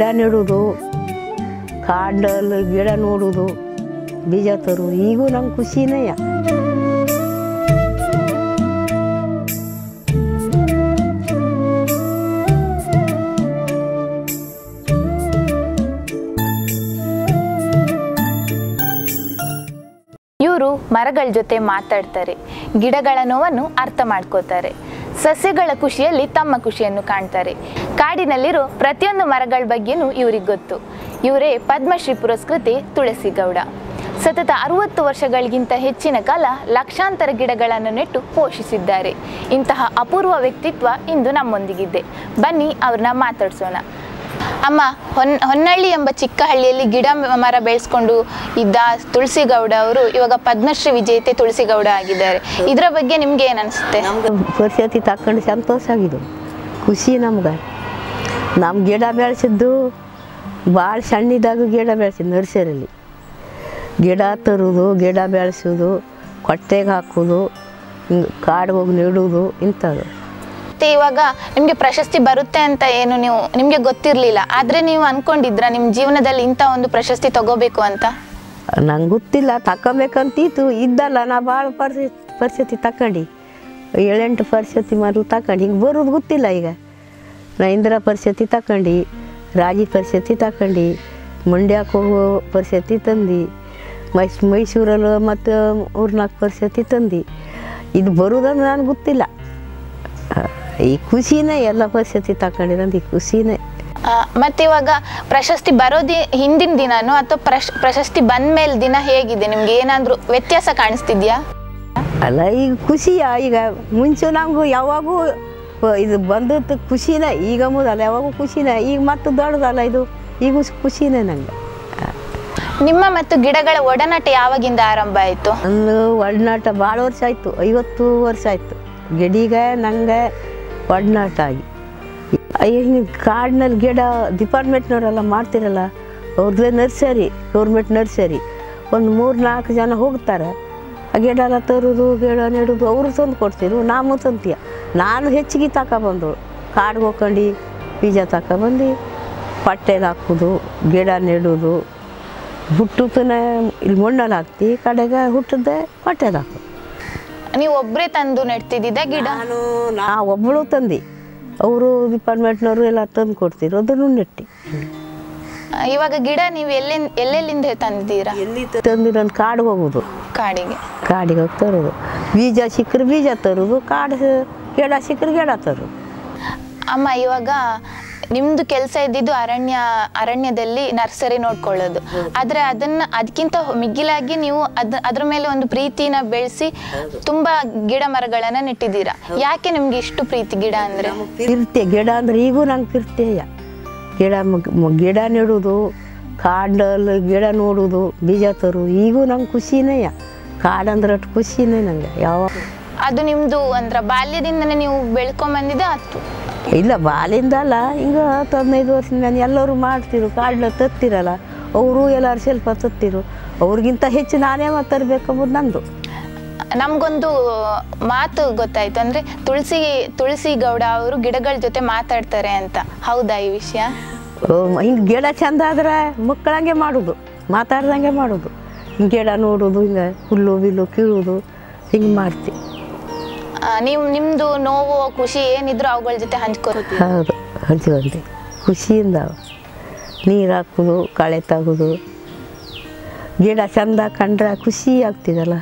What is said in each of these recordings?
ಗಿಡ ನೆಡೋದು ಕಾಡಲ್ಲಿ ಗಿಡ ನೋಡೋದು ಬೀಜ ತರೋದು ಈಗೂ ನಂಗೆ ಖುಷಿನೇ ಇವರು ಮರಗಳ ಜೊತೆ ಮಾತಾಡ್ತಾರೆ ಗಿಡಗಳ ನೋವನ್ನು ಅರ್ಥ ಮಾಡ್ಕೋತಾರೆ ಸಸ್ಯಗಳ ಖುಷಿಯಲ್ಲಿ ತಮ್ಮ ಖುಷಿಯನ್ನು ಕಾಣ್ತಾರೆ ಕಾಡಿನಲ್ಲಿರೋ ಪ್ರತಿಯೊಂದು ಮರಗಳ ಬಗ್ಗೆನೂ ಇವ್ರಿಗೆ ಗೊತ್ತು ಇವರೇ ಪದ್ಮಶ್ರೀ ಪುರಸ್ಕೃತೆ ತುಳಸಿ ಗೌಡ ಸತತ ಅರುವತ್ತು ವರ್ಷಗಳಿಗಿಂತ ಹೆಚ್ಚಿನ ಕಾಲ ಲಕ್ಷಾಂತರ ಗಿಡಗಳನ್ನು ನೆಟ್ಟು ಪೋಷಿಸಿದ್ದಾರೆ ಇಂತಹ ಅಪೂರ್ವ ವ್ಯಕ್ತಿತ್ವ ಇಂದು ನಮ್ಮೊಂದಿಗಿದೆ ಬನ್ನಿ ಅವ್ರನ್ನ ಮಾತಾಡ್ಸೋಣ ಅಮ್ಮ ಹೊನ್ ಹೊನ್ನಳ್ಳಿ ಎಂಬ ಚಿಕ್ಕ ಹಳ್ಳಿಯಲ್ಲಿ ಗಿಡ ಮರ ಬೆಳೆಸ್ಕೊಂಡು ಇದ್ದ ತುಳಸಿ ಗೌಡ ಅವರು ಇವಾಗ ಪದ್ಮಶ್ರೀ ವಿಜೇತೆ ತುಳಸಿ ಗೌಡ ಆಗಿದ್ದಾರೆ ಇದರ ಬಗ್ಗೆ ನಿಮ್ಗೆ ಏನ್ ಅನ್ಸುತ್ತೆ ನಮ್ಗೆ ಪರಿಸ್ಥಿತಿ ತಕೊಂಡು ಸಂತೋಷ ಆಗಿದ್ದು ಖುಷಿ ನಮ್ಗೆ ನಮ್ಮ ಗಿಡ ಬೆಳೆಸಿದ್ದು ಭಾಳ ಸಣ್ಣಿದಾಗ ಗಿಡ ಬೆಳೆಸಿದ್ದು ನರ್ಸರಿಯಲ್ಲಿ ಗಿಡ ತರೋದು ಗಿಡ ಬೆಳೆಸೋದು ಕೊಟ್ಟೆಗೆ ಹಾಕೋದು ಹಿಂಗೆ ಕಾಡಿಗೆ ಹೋಗಿ ನೆಡೋದು ಇಂಥದ್ದು ಮತ್ತೆ ಇವಾಗ ನಿಮ್ಗೆ ಪ್ರಶಸ್ತಿ ಬರುತ್ತೆ ಅಂತ ಏನು ನೀವು ನಿಮ್ಗೆ ಗೊತ್ತಿರ್ಲಿಲ್ಲ ಆದ್ರೆ ನೀವು ಅನ್ಕೊಂಡಿದ್ರ ನಿಮ್ ಜೀವನದಲ್ಲಿ ಇಂಥ ಒಂದು ಪ್ರಶಸ್ತಿ ತಗೋಬೇಕು ಅಂತ ನಂಗೆ ಗೊತ್ತಿಲ್ಲ ತಗೊಬೇಕಂತಿತ್ತು ಇದ್ದಲ್ಲ ನಾ ಭಾಳ ಪರಿಸ್ಥಿತಿ ಪರಿಸ್ಥಿತಿ ತಗೊಂಡು ಏಳೆಂಟು ಪರಿಸ್ಥಿತಿ ಮೊದಲು ತಗೊಂಡು ಹಿಂಗೆ ಬರೋದು ಗೊತ್ತಿಲ್ಲ ಈಗ ನಾ ಇಂದಿರಾ ಪರಿಸ್ಥಿತಿ ತಗೊಂಡು ರಾಗಿ ಪರಿಸ್ಥಿತಿ ತಗೊಂಡು ಮಂಡ್ಯಕ್ಕೆ ಹೋಗೋ ಪರಿಸ್ಥಿತಿ ತಂದು ಮೈಸ್ ಮೈಸೂರಲ್ಲಿ ಮತ್ತು ಮೂರ್ನಾಲ್ಕು ಪರಿಸ್ಥಿತಿ ತಂದು ಇದು ಬರೋದಂದ್ರೆ ನನಗೆ ಗೊತ್ತಿಲ್ಲ ಆ, ಈ ಖುಷಿನೇ ಎಲ್ಲ ಪರಿಸ್ಥಿತಿ ತಗೊಂಡಿರೋದು ಈ ಖುಷಿನೇ ಆ, ಮತ್ತೆ ಇವಾಗ ಪ್ರಶಸ್ತಿ ಬರೋದಿ ಹಿಂದಿನ ದಿನಾನು ಅಥವಾ ಪ್ರಶ್ ಪ್ರಶಸ್ತಿ ಬಂದ್ಮೇಲೆ ದಿನ ಹೇಗಿದೆ ನಿಮ್ಗೆ ಏನಾದ್ರೂ ವ್ಯತ್ಯಾಸ ಕಾಣಿಸ್ತಿದ್ಯಾ ಅಲ್ಲ ಈಗ ಖುಷಿಯ ಈಗ ಮುಂಚೆ ನಮಗೂ ಯಾವಾಗೂ ವ- ಇದು ಬಂದದ್ದು ಖುಷಿನೇ ಈಗ ಮುದಲ್ಲ ಯಾವಾಗೂ ಖುಷಿನೇ ಈಗ ಮತ್ತೆ ದೊಡ್ಡದಲ್ಲ ಇದು ಈಗೂ ಖುಷಿನೇ ನಂಗೆ ನಿಮ್ಮ ಮತ್ತು ಗಿಡಗಳ ಒಡನಾಟ ಯಾವಾಗಿಂದ ಆರಂಭ ಆಯಿತು ನನ್ನ ಒಡನಾಟ ಭಾಳ ವರ್ಷ ಆಯಿತು ಐವತ್ತು ವರ್ಷ ಆಯಿತು ಗಿಡಿಗೆ ನಂಗೆ ಒಡನಾಟ ಆಗಿ ಹಿಂಗೆ ಕಾಡಿನಲ್ಲಿ ಗಿಡ ಡಿಪಾರ್ಟ್ಮೆಂಟ್ನವರೆಲ್ಲ ಮಾಡ್ತಿರಲ್ಲ ಅವ್ರದ್ದೇ ನರ್ಸರಿ ಗೌರ್ಮೆಂಟ್ ನರ್ಸರಿ ಒಂದು ಮೂರು ನಾಲ್ಕು ಜನ ಹೋಗ್ತಾರೆ ಆ ಗಿಡ ಎಲ್ಲ ತರೋದು ಗಿಡ ನೆಡೋದು ಅವರು ತಂದು ಕೊಡ್ತಿರು ನಾವು ತಂತೀಯ ನಾನು ಹೆಚ್ಚಿಗೆ ತಗೊಬಂದು ಕಾಡಿಗೆ ಹೋಗ್ಕೊಂಡು ಬೀಜ ತಗೊಬಂದು ಪಟ್ಟೆಗೆ ಹಾಕೋದು ಗಿಡ ನೆಡೋದು ಹುಟ್ಟುತ್ತನೇ ಇಲ್ಲಿ ಮಣ್ಣಲ್ಲಿ ಹಾಕ್ತಿ ಕಡೆಗೆ ಹುಟ್ಟದೆ ಪಟ್ಟೆಗೆ ಹಾಕೋದು ನೀವು ಒಬ್ರೇ ತಂದು ನೆಡ್ತಿದ್ದ ಗಿಡ ನಾನು ನಾ ಒಬ್ಬಳು ತಂದು ಅವರು ಡಿಪಾರ್ಟ್ಮೆಂಟ್ನವರು ಎಲ್ಲ ತಂದು ಕೊಡ್ತಿರು ಅದನ್ನು ನೆಟ್ಟಿ ಆ, ಇವಾಗ ಗಿಡ ನೀವು ಎಲ್ಲೆನ್ ಎಲ್ಲೆಲ್ಲಿಂದ ತಂದಿದ್ದೀರಾ ಎಲ್ಲಿ ತಂದು ನಾನು ಕಾಡಿಗೆ ಹೋಗೋದು ಕಾಡಿಗೆ ಕಾಡಿಗೆ ಹೋಗಿ ತರೋದು ಬೀಜ ಸಿಕ್ಕರೆ ಬೀಜ ತರೋದು ಕಾಡು ಗಿಡ ಸಿಕ್ಕರೆ ಗಿಡ ತರೋದು ಅಮ್ಮ ಇವಾಗ ನಿಮ್ದು ಕೆಲಸ ಇದ್ದಿದ್ದು ಅರಣ್ಯ ಅರಣ್ಯದಲ್ಲಿ ನರ್ಸರಿ ನೋಡ್ಕೊಳ್ಳೋದು ಆದ್ರೆ ಅದನ್ನ ಅದಕ್ಕಿಂತ ಮಿಗಿಲಾಗಿ ನೀವು ಅದ್ ಅದ್ರ ಮೇಲೆ ಒಂದು ಪ್ರೀತಿನ ಬೆಳೆಸಿ ತುಂಬಾ ಗಿಡ ಮರಗಳನ್ನ ನೆಟ್ಟಿದ್ದೀರಾ ಯಾಕೆ ನಿಮ್ಗೆ ಇಷ್ಟು ಪ್ರೀತಿ ಗಿಡ ಅಂದ್ರೆ ಪಿರ್ತೆ ಗಿಡ ಅಂದ್ರೆ ಈಗೂ ನಂಗೆ ಪಿರ್ತೆಯ ಗಿಡ ಮ- ಮ- ಗಿಡ ನೆಡೋದು ಕಾಡಲ್ಲಿ ಗಿಡ ನೋಡೋದು ಬೀಜ ತರೋದು ಈಗೂ ನಂಗೆ ಖುಷಿನೇ ಕಾಡಂದ್ರೆ ಅಷ್ಟು ಖುಷಿನೇ ನಂಗೆ ಯಾವ ಅದು ನಿಮ್ದು ಅಂದ್ರ ಬಾಲ್ಯದಿಂದನೇ ನೀವು ಬೆಳ್ಕೊಂಡ್ ಬಂದಿದ್ದ ಅದು ಇಲ್ಲ ಬಾಲಿಂದ ಅಲ್ಲ ಹಿಂಗೆ ಹತ್ತು ಹದಿನೈದು ವರ್ಷದಿಂದ ನಾನು ಎಲ್ಲರೂ ಮಾಡ್ತಿರು ಕಾಡನ್ನ ತತ್ತಿರಲ್ಲ ಅವರು ಎಲ್ಲರೂ ಸ್ವಲ್ಪ ತತ್ತಿರು ಅವ್ರಿಗಿಂತ ಹೆಚ್ಚು ನಾನೇ ಮತ್ತೆ ತರಬೇಕಂಬುದು ನಂದು ನಮ್ಗೊಂದು ಮಾತು ಗೊತ್ತಾಯ್ತು ಅಂದ್ರೆ ತುಳಸಿ ತುಳಸಿ ಗೌಡ ಅವರು ಗಿಡಗಳ ಜೊತೆ ಮಾತಾಡ್ತಾರೆ ಅಂತ ಹೌದಾ ಈ ವಿಷಯ ಹಿಂಗೆ ಗಿಡ ಚಂದ ಆದ್ರೆ ಮಕ್ಕಳಂಗೆ ಮಾಡೋದು ಮಾತಾಡ್ದಂಗೆ ಮಾಡೋದು ಹಿಂಗೆ ಗಿಡ ನೋಡೋದು ಹಿಂಗೆ ಹುಲ್ಲು ಬಿಲ್ಲು ಕೀಳೋದು ಹಿಂಗೆ ಮಾಡ್ತಿ ಆ, ನೀವು ನಿಮ್ದು ನೋವು ಖುಷಿ ಏನಿದ್ರು ಅವುಗಳ ಜೊತೆ ಹಂಚ್ಕೋತೀವಿ ಹೌದು ಹಂಚ್ಕೊಂಡಿ ಖುಷಿಯಿಂದ ನೀರು ಹಾಕೋದು ಕಳೆ ತೆಗೋದು ಗಿಡ ಚಂದ ಕಂಡ್ರೆ ಖುಷಿ ಆಗ್ತಿದಲ್ಲ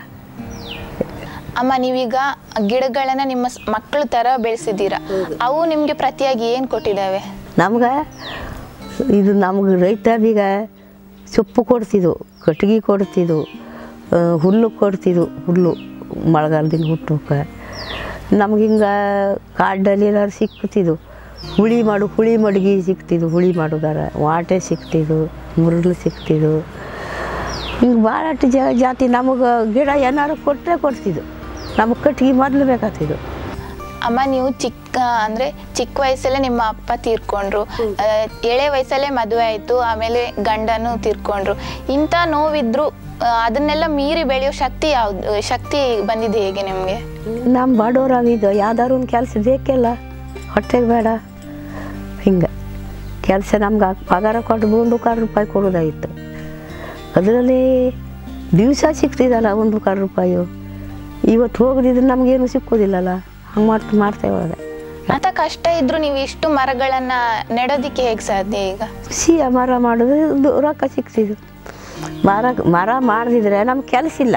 ಅಮ್ಮ ನೀವೀಗ ಗಿಡಗಳನ್ನ ನಿಮ್ಮ ಸ್- ಮಕ್ಕಳ ತರ ಬೆಳೆಸಿದ್ದೀರಾ ಅವು ನಿಮ್ಗೆ ಪ್ರತಿಯಾಗಿ ಏನ್ ಕೊಟ್ಟಿದ್ದಾವೆ ನಮ್ಗೆ ಇದು ನಮ್ಗೆ ರೈತ ಬೀಗ ಸೊಪ್ಪು ಕೊಡ್ತಿದ್ವು ಕಟ್ಗೆ ಕೊಡ್ತಿದ್ವು ಆ, ಹುಲ್ಲು ಕೊಡ್ತಿದ್ವು ಹುಲ್ಲು ಮಳೆಗಾಲದಿಂದ ಹುಟ್ಟಕ್ಕೆ ನಮ್ಗೆ ಹಿಂಗೆ ಕಾಡಲ್ಲಿ ಏನಾದ್ರು ಸಿಕ್ತಿದ್ವು ಹುಳಿ ಮಾಡು ಹುಳಿ ಮಡ್ಗಿ ಸಿಕ್ತಿದ್ವು ಹುಳಿ ಮಾಡೋದಾರ ವಾಟೆ ಸಿಕ್ತಿದ್ವು ಮುರುಳು ಸಿಕ್ತಿದ್ವು ಹಿಂಗೆ ಭಾಳಷ್ಟು ಜ ಜಾತಿ ನಮಗೆ ಗಿಡ ಏನಾರು ಕೊಟ್ಟರೆ ಕೊಡ್ತಿದ್ವು ನಮಗೆ ಕಟ್ಗೆ ಮೊದಲು ಬೇಕಾಗ್ತಿದ್ವು ಅಮ್ಮ ನೀವು ಚಿಕ್ಕ ಅಂದ್ರೆ ಚಿಕ್ಕ ವಯಸ್ಸಲ್ಲೇ ನಿಮ್ಮ ಅಪ್ಪ ತೀರ್ಕೊಂಡ್ರು ಆ, ಎಳೆ ವಯಸ್ಸಲ್ಲೇ ಮದುವೆ ಆಯ್ತು ಆಮೇಲೆ ಗಂಡನು ತೀರ್ಕೊಂಡ್ರು ಇಂಥ ನೋವಿದ್ರು ಆ, ಅದನ್ನೆಲ್ಲ ಮೀರಿ ಬೆಳೆಯೋ ಶಕ್ತಿ ಯಾವ್ದು ಶಕ್ತಿ ಬಂದಿದೆ ಹೇಗೆ ನಿಮ್ಗೆ ನಮ್ಮ ಬಡವರಾಗಿದ್ದು ಯಾವ್ದಾದ್ರು ಒಂದು ಕೆಲಸ ಬೇಕಲ್ಲ ಹೊಟ್ಟೆಗೆ ಬೇಡ ಹಿಂಗೆ ಕೆಲಸ ನಮ್ಗೆ ಆ ಪಗಾರ ಕೊಟ್ಟು ಒಂದು ಕಾಲು ರೂಪಾಯಿ ಕೊಡೋದಾಗಿತ್ತು ಅದರಲ್ಲಿ ದಿವಸ ಸಿಗ್ತಿದಲ್ಲ ಒಂದು ಕಾಲು ರೂಪಾಯಿ ಇವತ್ತು ಹೋಗದಿದ್ರೆ ನಮಗೇನು ಸಿಕ್ಕೋದಿಲ್ಲಲ್ಲ ಹಂಗೆ ಮಾಡ್ತಾ ಮಾಡ್ತಾ ಹೋದೆ ಅಂತ ಕಷ್ಟ ಇದ್ರು ನೀವು ಇಷ್ಟು ಮರಗಳನ್ನ ನೆಡೋದಿಕ್ಕೆ ಹೇಗೆ ಸಾಧ್ಯ ಈಗ ಸಿಹಿಯ ಮರ ಮಾಡೋದು ಒಂದು ರೊಕ್ಕ ಸಿಗ್ತಿದ್ದು ಮರ ಮರ ಮಾಡದಿದ್ರೆ ನಮ್ಗೆ ಕೆಲಸ ಇಲ್ಲ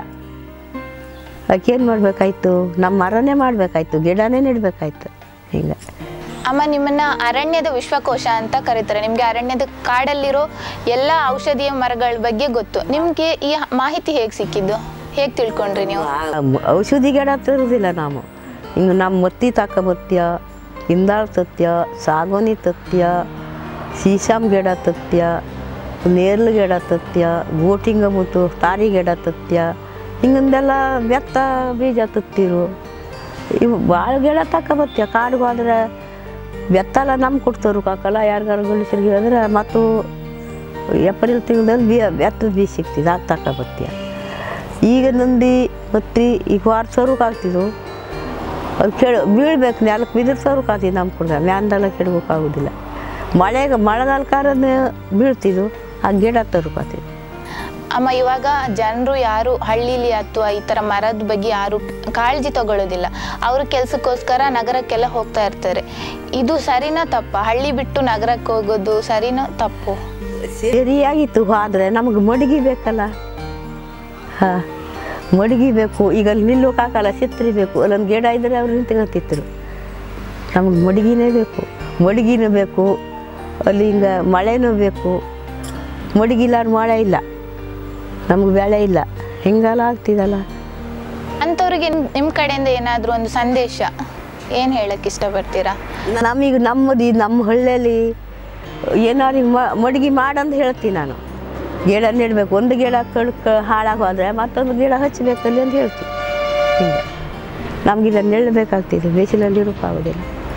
ಅದಕ್ಕೇನು ಮಾಡಬೇಕಾಯ್ತು ನಮ್ಮ ಮರನೇ ಮಾಡಬೇಕಾಯ್ತು ಗಿಡನೇ ನೆಡಬೇಕಾಯ್ತು ಹಿಂಗೆ ಅಮ್ಮ ನಿಮ್ಮನ್ನ ಅರಣ್ಯದ ವಿಶ್ವಕೋಶ ಅಂತ ಕರೀತಾರೆ ನಿಮ್ಗೆ ಅರಣ್ಯದ ಕಾಡಲ್ಲಿರೋ ಎಲ್ಲ ಔಷಧೀಯ ಮರಗಳ ಬಗ್ಗೆ ಗೊತ್ತು ನಿಮ್ಗೆ ಈ ಮಾಹಿತಿ ಹೇಗೆ ಸಿಕ್ಕಿದ್ದು ಹೇಗೆ ತಿಳ್ಕೊಂಡ್ರಿ ನೀವು ಆ ಔಷಧಿ ಗಿಡ ತರುವುದಿಲ್ಲ ನಾವು ಹಿಂಗೆ ನಮ್ಮ ಮತ್ತಿ ತಕ್ಕ ಹಿಂದಾಳ ತತ್ಯ ಸಾಗೋನಿ ತತ್ಯ ಸೀಸಮ್ ಗಿಡ ತತ್ಯ ನೇರ್ಲು ಗಿಡ ತತ್ಯ ಗೋಟಿಂಗ ಮುತ್ತು ತಾರಿ ಗಿಡ ತತ್ಯ ಹಿಂಗಂದೆಲ್ಲ ಬೆತ್ತ ಬೀಜ ತತ್ತಿರು ಇವು ಭಾಳ ಗಿಡ ತಕ್ಕ ಕಾಡಿಗೆ ಹೋದ್ರೆ ಬೆತ್ತಲ್ಲ ನಮ್ಗೆ ಕೊಡ್ತಾರೆ ಕಾಕಲ್ಲ ಯಾರಿಗಾರು ಗಂಡಸರಿಗೆ ಹೇಳಿದ್ರೆ ಮತ್ತು ಏಪ್ರಿಲ್ ತಿಂಗಳಲ್ಲಿ ಬಿ ಬೆತ್ತದ ಬೀಜ ಸಿಗ್ತಿದ್ದು ಅದು ತಕ್ಕ ಈಗ ನಂದಿ ಮತ್ತಿ ಈಗ ವಾರ ಸರುಕ್ ಆಗ್ತಿದ್ವು ಅದು ಕೆಳ ಬೀಳ್ಬೇಕು ನೆಲಕ್ಕೆ ಬಿದ್ದರೆ ಸರುಕ್ ಆಗ್ತಿದ್ದು ನಮ್ಮ ಕೂಡ ಮ್ಯಾಂದೆಲ್ಲ ಕೆಡ್ಬೇಕಾಗೋದಿಲ್ಲ ಮಳೆಗೆ ಮಳೆಗಾಲ ಕಾರಣ ಬೀಳ್ತಿದ್ವು ಆ ಗಿಡ ತರುಕ್ ಆಗ್ತಿದ್ದು ಅಮ್ಮ ಇವಾಗ ಜನರು ಯಾರು ಹಳ್ಳಿಲಿ ಅಥವಾ ಈ ಥರ ಮರದ ಬಗ್ಗೆ ಯಾರು ಕಾಳಜಿ ತಗೊಳ್ಳೋದಿಲ್ಲ ಅವರು ಕೆಲಸಕ್ಕೋಸ್ಕರ ನಗರಕ್ಕೆಲ್ಲ ಹೋಗ್ತಾ ಇರ್ತಾರೆ ಇದು ಸರಿನಾ ತಪ್ಪ ಹಳ್ಳಿ ಬಿಟ್ಟು ನಗರಕ್ಕೆ ಹೋಗೋದು ಸರಿನಾ ತಪ್ಪು ಸರಿಯಾಗಿತ್ತು ಆದರೆ ನಮಗೆ ಮಡಗಿ ಬೇಕಲ್ಲ ಹಾಂ ಮಡಗಿ ಬೇಕು ಈಗ ಅಲ್ಲಿ ನಿಲ್ಲೋಕ್ಕಾಗಲ್ಲ ಛತ್ರಿ ಬೇಕು ಅಲ್ಲೊಂದು ಗಿಡ ಇದ್ದರೆ ಅವ್ರು ನಿಂತ್ಕೊತಿದ್ರು ನಮಗೆ ಮಡಗಿನೇ ಬೇಕು ಮಡಗಿನೂ ಬೇಕು ಅಲ್ಲಿ ಹಿಂಗೆ ಮಳೆನೂ ಬೇಕು ಮಡಗಿಲ್ಲ ಮಳೆ ಇಲ್ಲ ನಮ್ಗೆ ಬೆಳೆ ಇಲ್ಲ ಹಿಂಗೆಲ್ಲ ಆಗ್ತಿದಲ್ಲ ಅಂಥವ್ರಿಗೆ ನಿಮ್ಮ ಕಡೆಯಿಂದ ಏನಾದರೂ ಒಂದು ಸಂದೇಶ ಏನು ಹೇಳಕ್ಕೆ ಇಷ್ಟಪಡ್ತೀರಾ ನಮಗೆ ನಮ್ಮದು ಈ ನಮ್ಮ ಹಳ್ಳಿಯಲ್ಲಿ ಏನಾರು ಹಿಂಗ್ ಮ ಮಡಗಿ ಮಾಡಂತ ಹೇಳ್ತೀನಿ ನಾನು ಗಿಡ ನೆಡಬೇಕು ಒಂದು ಗಿಡ ಕಳ್ಕ ಹಾಳಾಗಿ ಹೋದರೆ ಮತ್ತೊಂದು ಗಿಡ ಹಚ್ಚಬೇಕಲ್ಲಿ ಅಂತ ಹೇಳ್ತೀನಿ ಹಿಂಗೆ ನಮಗಿಲ್ಲ ನೆಡಬೇಕಾಗ್ತಿದೆ ಬೇಸಿಲಲ್ಲಿ ಇರೋಕ್ಕಾಗೋದಿಲ್ಲ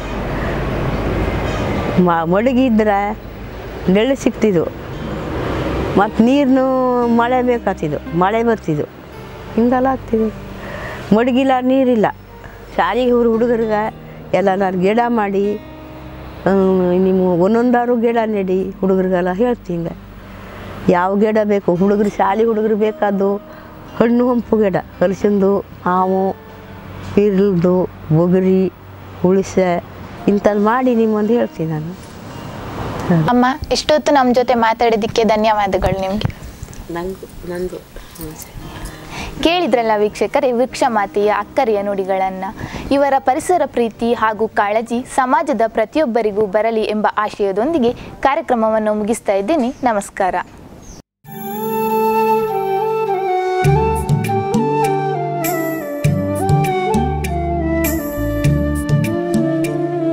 ಮ ಮಡಗಿ ಇದ್ರೆ ನೆರಳು ಸಿಗ್ತಿದ್ವು ಮತ್ತು ನೀರನ್ನು ಮಳೆ ಬೇಕಾಗ್ತಿದ್ದು ಮಳೆ ಬರ್ತಿದ್ದು ಹಿಂಗೆಲ್ಲ ಆಗ್ತಿದೆ ಮಡಗಿಲ್ಲ ನೀರಿಲ್ಲ ಶಾಲೆಗೆ ಹುಡುಗ ಹುಡುಗರಿಗೆ ಎಲ್ಲ ನಾನು ಗಿಡ ಮಾಡಿ ನೀವು ಒಂದೊಂದಾರು ಗಿಡ ನೆಡಿ ಹುಡುಗರಿಗೆಲ್ಲ ಹೇಳ್ತೀನಿ ಹಿಂಗೆ ಯಾವ ಗಿಡ ಬೇಕು ಹುಡುಗರು ಶಾಲೆ ಹುಡುಗರು ಬೇಕಾದ್ದು ಹಣ್ಣು ಹಂಪು ಗಿಡ ಹಲಸಿಂದು ಹಾವು ಇರ್ಲ್ದು ಬೊಗರಿ ಹುಳಿಸೆ ಇಂಥದ್ದು ಮಾಡಿ ನಿಮ್ಮಂದು ಹೇಳ್ತೀನಿ ನಾನು ಅಮ್ಮ ಇಷ್ಟೊತ್ತು ನಮ್ಮ ಜೊತೆ ಮಾತಾಡಿದ್ದಕ್ಕೆ ಧನ್ಯವಾದಗಳು ನಿಮಗೆ ನಂದು ನಂದು ಕೇಳಿದ್ರಲ್ಲ ವೀಕ್ಷಕರೇ ವೃಕ್ಷ ಮಾತೆಯ ಅಕ್ಕರೆಯ ನುಡಿಗಳನ್ನು ಇವರ ಪರಿಸರ ಪ್ರೀತಿ ಹಾಗೂ ಕಾಳಜಿ ಸಮಾಜದ ಪ್ರತಿಯೊಬ್ಬರಿಗೂ ಬರಲಿ ಎಂಬ ಆಶಯದೊಂದಿಗೆ ಕಾರ್ಯಕ್ರಮವನ್ನು ಮುಗಿಸ್ತಾ ಇದ್ದೀನಿ ನಮಸ್ಕಾರ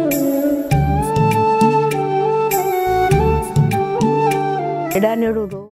ಗಿಡ ನೆಡೋದು